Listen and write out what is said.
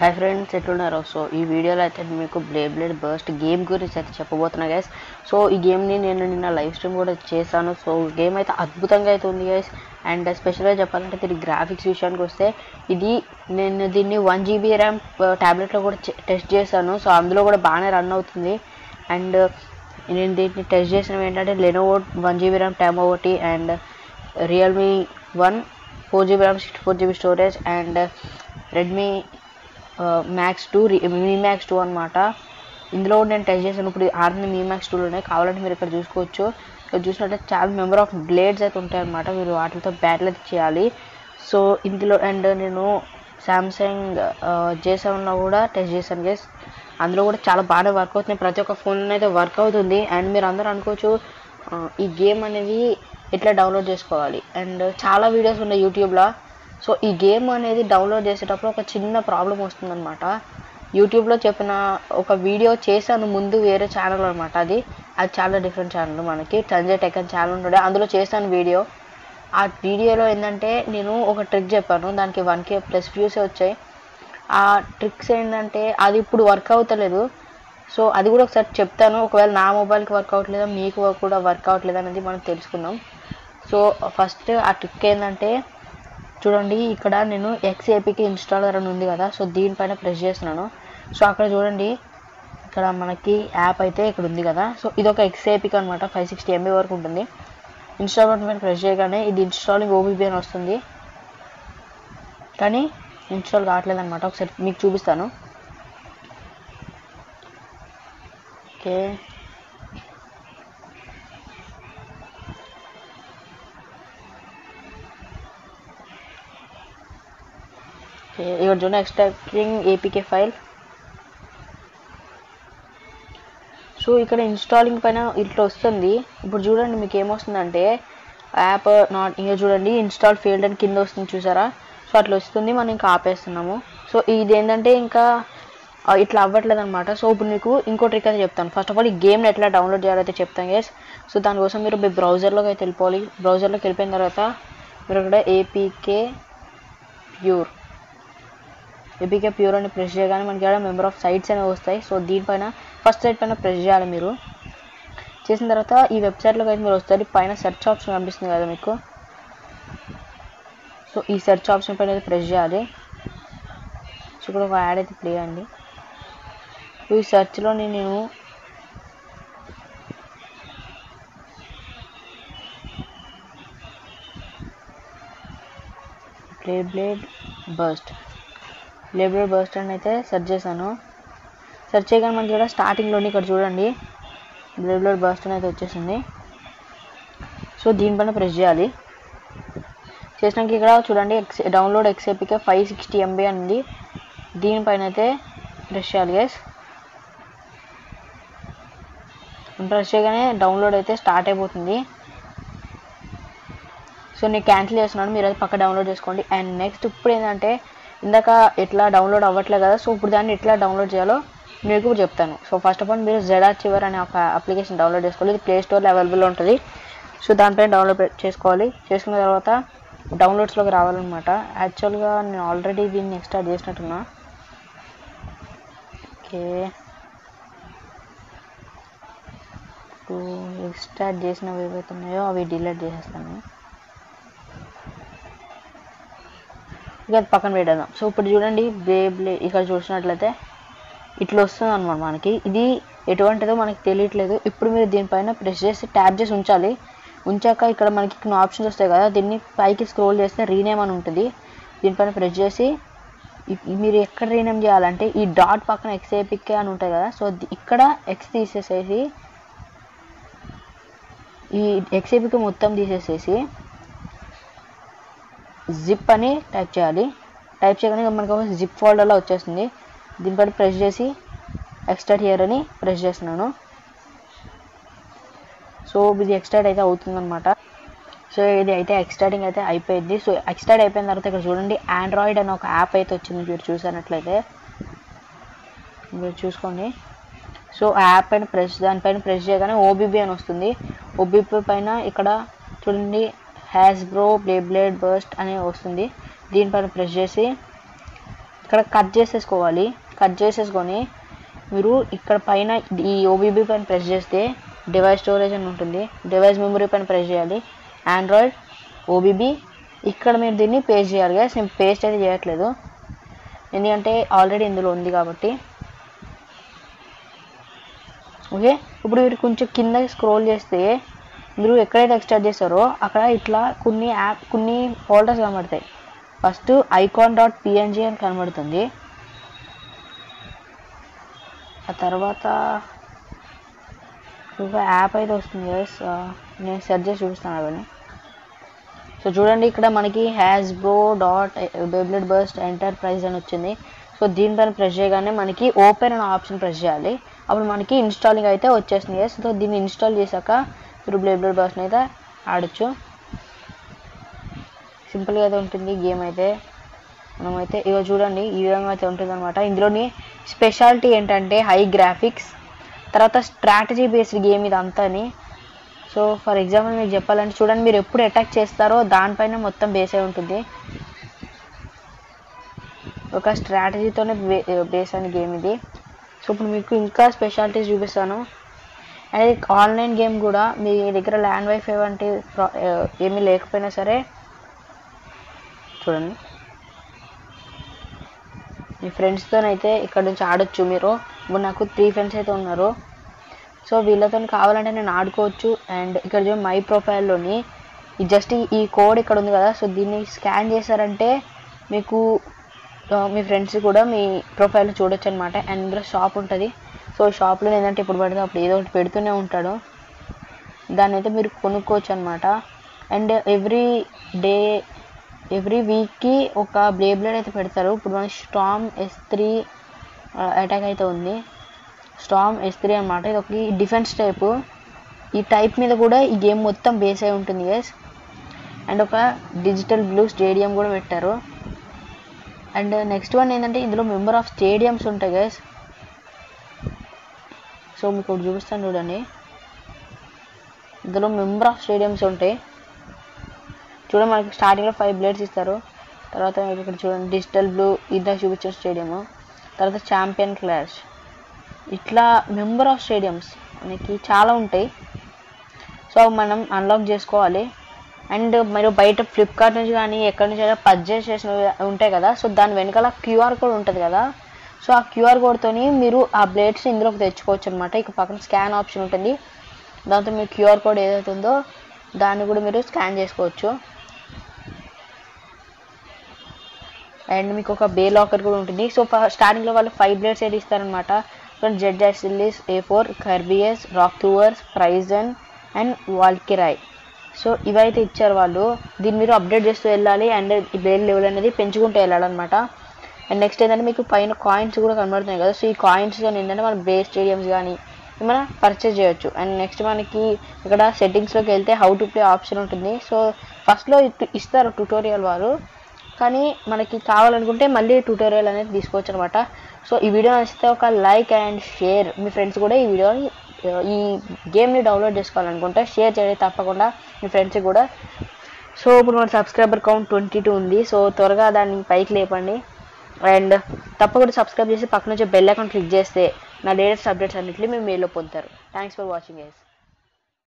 Hi friends ఎట్లున్నారు so ఈ వీడియోలో అయితే నేను మీకు బ్లే బ్లేడ్ బర్స్ట్ గేమ్ గురించి అయితే చెప్పబోతున్నా గైస్ సో ఈ గేమ్ని నేను నిన్న లైవ్ స్ట్రీమ్ కూడా చేశాను సో గేమ్ అయితే అద్భుతంగా అయితే ఉంది గైస్ అండ్ స్పెషల్గా చెప్పాలంటే దీని గ్రాఫిక్స్ విషయానికి వస్తే ఇది నేను దీన్ని వన్ జీబీ ర్యామ్ ట్యాబ్లెట్లో కూడా టెస్ట్ చేశాను సో అందులో కూడా బాగానే రన్ అవుతుంది అండ్ నేను దీన్ని టెస్ట్ చేసినవి ఏంటంటే లెనోవో వన్ జీబీ ర్యామ్ ట్యామ్ ఒకటి and Realme one four GB RAM sixty four GB storage and Redmi Max two Mi Max two అనమాట ఇందులో కూడా నేను టెస్ట్ చేశాను ఇప్పుడు ఆర్మీ మీ మ్యాక్స్ టూలోనే కావాలంటే మీరు ఇక్కడ చూసుకోవచ్చు ఇక్కడ చూసినట్లయితే చాలా మెంబర్ ఆఫ్ బ్లేడ్స్ అయితే ఉంటాయి అనమాట మీరు వాటితో బ్యాటిల్ అయితే చేయాలి సో ఇందులో అండ్ నేను శాంసంగ్ జే సెవెన్లో కూడా టెస్ట్ చేశాను గేస్ అందులో కూడా చాలా బాగా వర్క్ అవుతుంది ప్రతి ఒక్క ఫోన్లో అయితే వర్క్ అవుతుంది అండ్ మీరు అందరూ అనుకోవచ్చు ఈ గేమ్ అనేది ఎట్లా డౌన్లోడ్ చేసుకోవాలి అండ్ చాలా వీడియోస్ ఉన్నాయి యూట్యూబ్లో సో ఈ గేమ్ అనేది డౌన్లోడ్ చేసేటప్పుడు ఒక చిన్న ప్రాబ్లం వస్తుందన్నమాట యూట్యూబ్లో చెప్పిన ఒక వీడియో చేశాను ముందు వేరే ఛానల్ అనమాట అది అది చాలా డిఫరెంట్ ఛానల్ మనకి సంజయ్ టెక్ అని ఛానల్ ఉంటుండే అందులో చేశాను వీడియో ఆ వీడియోలో ఏంటంటే నేను ఒక ట్రిక్ చెప్పాను దానికి వన్ కే ప్లస్ వ్యూసే వచ్చాయి ఆ ట్రిక్స్ ఏంటంటే అది ఇప్పుడు వర్క్ అవుతలేదు సో అది కూడా ఒకసారి చెప్తాను ఒకవేళ నా మొబైల్కి వర్క్ అవ్వట్లేదా మీకు కూడా వర్క్ అవ్వట్లేదు అనేది మనం తెలుసుకుందాం సో ఫస్ట్ ఆ ట్రిక్ ఏంటంటే చూడండి ఇక్కడ నేను ఎక్స్ఏపీకి ఇన్స్టాలర్ అని ఉంది కదా సో దీనిపైన ప్రెస్ చేస్తున్నాను సో అక్కడ చూడండి ఇక్కడ మనకి యాప్ అయితే ఇక్కడ ఉంది కదా సో ఇది ఒక ఎక్స్ఏపీకి అనమాట ఫైవ్ సిక్స్టీ ఎంబీ వరకు ఉంటుంది ఇన్స్టాల్ బటన్ పైన ప్రెస్ చేయగానే ఇది ఇన్స్టాలింగ్ ఓబీబీ అని వస్తుంది కానీ ఇన్స్టాల్ కావట్లేదు అనమాట ఒకసారి మీకు చూపిస్తాను ఓకే ఇక్కడ చూడండి ఎక్స్ట్రాక్టింగ్ ఏపీకే ఫైల్ సో ఇక్కడ ఇన్స్టాలింగ్ పైన ఇట్లా వస్తుంది ఇప్పుడు చూడండి మీకు ఏమొస్తుందంటే యాప్ నాట్ ఇంకా చూడండి ఇన్స్టాల్ ఫెయిల్డ్ అని కింద వస్తుంది చూసారా సో అట్లా వస్తుంది మనం ఇంకా ఆపేస్తున్నాము సో ఇది ఏంటంటే ఇంకా ఇట్లా అవ్వట్లేదు అనమాట సో ఇప్పుడు మీకు ఇంకో ట్రిక్ అయితే చెప్తాను ఫస్ట్ ఆఫ్ ఆల్ ఈ గేమ్ని ఎట్లా డౌన్లోడ్ చేయాలైతే చెప్తాను గేస్ సో దానికోసం మీరు మీ బ్రౌజర్లోకి అయితే వెళ్ళిపోవాలి బ్రౌజర్లోకి వెళ్ళిపోయిన తర్వాత మీరు ఇక్కడ ఏపీకే ప్యూర్ ఏపీకే ప్యూర్ అని ప్రెస్ చేయగానే మనకి ఇక్కడ మెంబర్ ఆఫ్ సైట్స్ అనేవి వస్తాయి సో దీనిపైన ఫస్ట్ సైట్ పైన ప్రెస్ చేయాలి మీరు చేసిన తర్వాత ఈ వెబ్సైట్లోకి అయితే మీరు వస్తారు పైన సెర్చ్ ఆప్షన్ కనిపిస్తుంది కదా మీకు సో ఈ సెర్చ్ ఆప్షన్ పైన అయితే ప్రెస్ చేయాలి సో ఇక్కడ ఒక యాడ్ అయితే ప్లే అండి ఈ సెర్చ్లో నేను ప్లే బ్లేడ్ బర్స్ట్ లేబర్ బస్ స్టాండ్ అయితే సెర్చ్ చేశాను సెర్చ్ చేయగానే మనకి ఇక్కడ స్టార్టింగ్లోని ఇక్కడ చూడండి లేబర్ బస్ స్టాండ్ అయితే వచ్చేసింది సో దీనిపైన ప్రెస్ చేయాలి చేసినాక ఇక్కడ చూడండి X download XAPK five sixty MB అని ఉంది దీనిపైన అయితే ప్రెస్ చేయాలి గైస్ ప్రెస్ చేయగానే డౌన్లోడ్ అయితే స్టార్ట్ అయిపోతుంది సో నేను క్యాన్సిల్ చేస్తున్నాను మీరు అయితే పక్క డౌన్లోడ్ చేసుకోండి అండ్ నెక్స్ట్ ఇప్పుడు ఏంటంటే ఇందాక ఎట్లా డౌన్లోడ్ అవ్వట్లేదు కదా సో ఇప్పుడు దాన్ని ఎట్లా డౌన్లోడ్ చేయాలో మీకు చెప్తాను సో ఫస్ట్ ఆఫ్ ఆల్ మీరు జెడార్ చివర్ అనే ఒక అప్లికేషన్ డౌన్లోడ్ చేసుకోవాలి ఇది ప్లే స్టోర్లో అవైలబుల్ ఉంటుంది సో దానిపైన డౌన్లోడ్ చేసుకోవాలి చేసుకున్న తర్వాత డౌన్లోడ్స్లోకి రావాలన్నమాట యాక్చువల్గా నేను ఆల్రెడీ దీన్ని ఎక్స్టార్ట్ చేసినట్టున్నా ఓకే ఇప్పుడు ఎక్స్టార్ట్ చేసినవి ఏవైతే ఉన్నాయో అవి డిలీట్ చేసేస్తాను ఇక అది పక్కన పెట్టేద్దాం సో ఇప్పుడు చూడండి బేబ్లే ఇక్కడ చూసినట్లయితే ఇట్లా వస్తుంది అనమాట మనకి ఇది ఎటువంటిదో మనకి తెలియట్లేదు ఇప్పుడు మీరు దీనిపైన ప్రెస్ చేసి ట్యాప్ చేసి ఉంచాలి ఉంచాక ఇక్కడ మనకి కొన్ని ఆప్షన్స్ వస్తాయి కదా దీన్ని పైకి స్క్రోల్ చేస్తే రీనేమ్ అని ఉంటుంది దీనిపైన ప్రెస్ చేసి మీరు ఎక్కడ రీనేమ్ చేయాలంటే ఈ డాట్ పక్కన ఎక్స్ఏపిక్ అని ఉంటుంది కదా సో ఇక్కడ ఎక్స్ తీసేసేసి ఈ ఎక్స్ఏపిక్ మొత్తం తీసేసేసి జిప్ అని టైప్ చేయాలి టైప్ చేయగానే మనకు ఒక జిప్ ఫోల్డర్లో వచ్చేస్తుంది దీనిపైన ప్రెస్ చేసి ఎక్స్టార్ట్ హియర్ అని ప్రెస్ చేస్తున్నాను సో ఇది ఎక్స్టార్ట్ అయితే అవుతుందన్నమాట సో ఇది అయితే ఎక్స్టార్టింగ్ అయితే అయిపోయింది సో ఎక్స్టార్ట్ అయిపోయిన తర్వాత ఇక్కడ చూడండి ఆండ్రాయిడ్ అని ఒక యాప్ అయితే వచ్చింది మీరు చూసినట్లయితే మీరు చూసుకోండి సో ఆ యాప్ పైన ప్రెస్ దానిపైన ప్రెస్ చేయగానే ఓబీబీ అని వస్తుంది ఓబీబీ పైన ఇక్కడ చూడండి హ్యాస్ బ్రో బ్లే బ్లేడ్ బర్స్ట్ అనే వస్తుంది దీనిపైన ప్రెస్ చేసి ఇక్కడ కట్ చేసేసుకోవాలి కట్ చేసేసుకొని మీరు ఇక్కడ పైన ఈ ఓబీబీ పైన ప్రెస్ చేస్తే డివైస్ స్టోరేజ్ అని ఉంటుంది డివైస్ మెమరీ పైన ప్రెస్ చేయాలి ఆండ్రాయిడ్ ఓబీబీ ఇక్కడ మీరు దీన్ని పేస్ట్ చేయాలి గైస్ నేను పేస్ట్ అయితే చేయట్లేదు ఎందుకంటే ఆల్రెడీ ఇందులో ఉంది కాబట్టి ఓకే ఇప్పుడు మీరు కొంచెం కింద స్క్రోల్ చేస్తే మీరు ఎక్కడైతే ఎక్స్ట్రాక్ట్ చేస్తారో అక్కడ ఇట్లా కొన్ని యాప్ కొన్ని ఫోల్డర్స్ కనబడతాయి ఫస్ట్ ఐకాన్ డాట్ పిఎన్జి అని కనబడుతుంది ఆ తర్వాత ఒక యాప్ అయితే వస్తుంది గైస్ నేను సెర్చ్ చేసి చూపిస్తాను అవన్నీ సో చూడండి ఇక్కడ మనకి Hasbro dot beyblade burst enterprise అని వచ్చింది సో దీనిపైన ప్రెస్ చేయగానే మనకి ఓపెన్ అనే ఆప్షన్ ప్రెస్ చేయాలి అప్పుడు మనకి ఇన్స్టాలింగ్ అయితే వచ్చేస్తుంది yes. సో దీన్ని ఇన్స్టాల్ చేశాక మీరు బ్లేబ్లెట్ బర్స్ట్ని అయితే ఆడొచ్చు సింపుల్గా అయితే ఉంటుంది గేమ్ అయితే మనమైతే ఇక చూడండి ఈ విధంగా అయితే ఉంటుంది అనమాట ఇందులోని స్పెషాలిటీ ఏంటంటే హై గ్రాఫిక్స్ తర్వాత స్ట్రాటజీ బేస్డ్ గేమ్ ఇదంతాని సో ఫర్ ఎగ్జాంపుల్ మీకు చెప్పాలంటే చూడండి మీరు ఎప్పుడు అటాక్ చేస్తారో దానిపైన మొత్తం బేస్ అయి ఉంటుంది ఒక స్ట్రాటజీతోనే బే బేస్ అయిన గేమ్ ఇది సో ఇప్పుడు మీకు ఇంకా స్పెషాలిటీస్ చూపిస్తాను అండ్ ఇది ఆన్లైన్ గేమ్ కూడా మీ దగ్గర ల్యాండ్ వైఫై వంటి ప్రా- ఆ, ఏమీ లేకపోయినా సరే చూడండి మీ ఫ్రెండ్స్తోనైతే ఇక్కడ నుంచి ఆడొచ్చు మీరు ఇప్పుడు నాకు త్రీ ఫ్రెండ్స్ అయితే ఉన్నారు సో వీళ్ళతో కావాలంటే నేను ఆడుకోవచ్చు అండ్ ఇక్కడ చూడండి మై ప్రొఫైల్లోని ఈ జస్ట్ ఈ కోడ్ ఇక్కడ ఉంది కదా సో దీన్ని స్కాన్ చేశారంటే మీకు ఆ, మీ ఫ్రెండ్స్ కూడా మీ ప్రొఫైల్ చూడొచ్చు అనమాట అండ్ ఇందులో షాప్ ఉంటుంది సో షాప్లో ఏంటంటే ఇప్పుడు పడితే అప్పుడు ఏదో ఒకటి పెడుతూనే ఉంటాడు దాన్ని అయితే మీరు కొనుక్కోవచ్చు అనమాట అండ్ ఎవ్రీ డే ఎవ్రీ వీక్కి ఒక బ్లేబ్లేడ్ అయితే పెడతారు ఇప్పుడు మన స్టామ్ ఎస్ త్రీ అటాక్ అయితే ఉంది స్టామ్ ఎస్ త్రీ అనమాట ఇది ఒక డిఫెన్స్ టైపు ఈ టైప్ మీద కూడా ఈ గేమ్ మొత్తం బేస్ అయి ఉంటుంది గైస్ అండ్ ఒక డిజిటల్ బ్లూ స్టేడియం కూడా పెట్టారు అండ్ నెక్స్ట్ వన్ ఏంటంటే ఇందులో మెంబర్ ఆఫ్ స్టేడియమ్స్ ఉంటాయి గైస్ సో మీకు ఒకటి చూపిస్తాను చూడండి ఇందులో మెంబర్ ఆఫ్ స్టేడియమ్స్ ఉంటాయి చూడండి మనకి స్టార్టింగ్లో ఫైవ్ బ్లేడ్స్ ఇస్తారు తర్వాత మీకు ఇక్కడ చూడండి డిజిటల్ బ్లూ ఇందాక చూపించిన స్టేడియము తర్వాత ఛాంపియన్ క్లాష్ ఇట్లా మెంబర్ ఆఫ్ స్టేడియమ్స్ మనకి చాలా ఉంటాయి సో అవి మనం అన్లాక్ చేసుకోవాలి అండ్ మీరు బయట ఫ్లిప్కార్ట్ నుంచి కానీ ఎక్కడి నుంచి అయినా పర్చేస్ చేసినవి ఉంటాయి కదా సో దాని వెనకాల క్యూఆర్ కోడ్ ఉంటుంది కదా సో ఆ క్యూఆర్ కోడ్తోని మీరు ఆ బ్లేడ్స్ ఇందులోకి తెచ్చుకోవచ్చు అనమాట ఇక పక్కన స్కాన్ ఆప్షన్ ఉంటుంది దాంతో మీ క్యూఆర్ కోడ్ ఏదైతే ఉందో దాన్ని కూడా మీరు స్కాన్ చేసుకోవచ్చు అండ్ మీకు ఒక బే లాకర్ కూడా ఉంటుంది సో స్టార్టింగ్లో వాళ్ళు ఫైవ్ బ్లేడ్స్ అయితే ఇస్తారనమాట జెడ్ సిల్లీస్ ఏ ఫోర్ కర్బియస్ రాక్ త్రూవర్స్ ప్రైజన్ అండ్ వాల్కిరాయ్ సో ఇవైతే ఇచ్చారు వాళ్ళు దీన్ని మీరు అప్డేట్ చేస్తూ వెళ్ళాలి అండ్ ఈ బ్లేడ్ లెవెల్ అనేది పెంచుకుంటూ వెళ్ళాలన్నమాట అండ్ నెక్స్ట్ ఏంటంటే మీకు పైన కాయిన్స్ కూడా కనబడుతున్నాయి కదా సో ఈ కాయిన్స్ కానీ ఏంటంటే మన బే స్టేడియమ్స్ కానీ ఏమైనా పర్చేస్ చేయొచ్చు అండ్ నెక్స్ట్ మనకి ఇక్కడ సెట్టింగ్స్లోకి వెళ్తే హౌ టు ప్లే ఆప్షన్ ఉంటుంది సో ఫస్ట్లో ఇస్తారు ట్యూటోరియల్ వారు కానీ మనకి కావాలనుకుంటే మళ్ళీ ట్యూటోరియల్ అనేది తీసుకోవచ్చు అనమాట సో ఈ వీడియో నచ్చితే ఒక లైక్ అండ్ షేర్ మీ ఫ్రెండ్స్ కూడా ఈ వీడియోని ఈ గేమ్ని డౌన్లోడ్ చేసుకోవాలనుకుంటే షేర్ చేయండి తప్పకుండా మీ ఫ్రెండ్స్కి కూడా సో ఇప్పుడు మన సబ్స్క్రైబర్ కౌంట్ ట్వంటీ టూ ఉంది సో త్వరగా దాన్ని పైకి లేపండి అండ్ తప్పకుండా సబ్స్క్రైబ్ చేసి పక్కన నుంచి బెల్ అకౌంట్ క్లిక్ చేస్తే నా లేటెస్ట్ అప్డేట్స్ అన్నింటినీ మీరు మెయిల్లో పొందుతారు థ్యాంక్స్ ఫర్ వాచింగ్ గైస్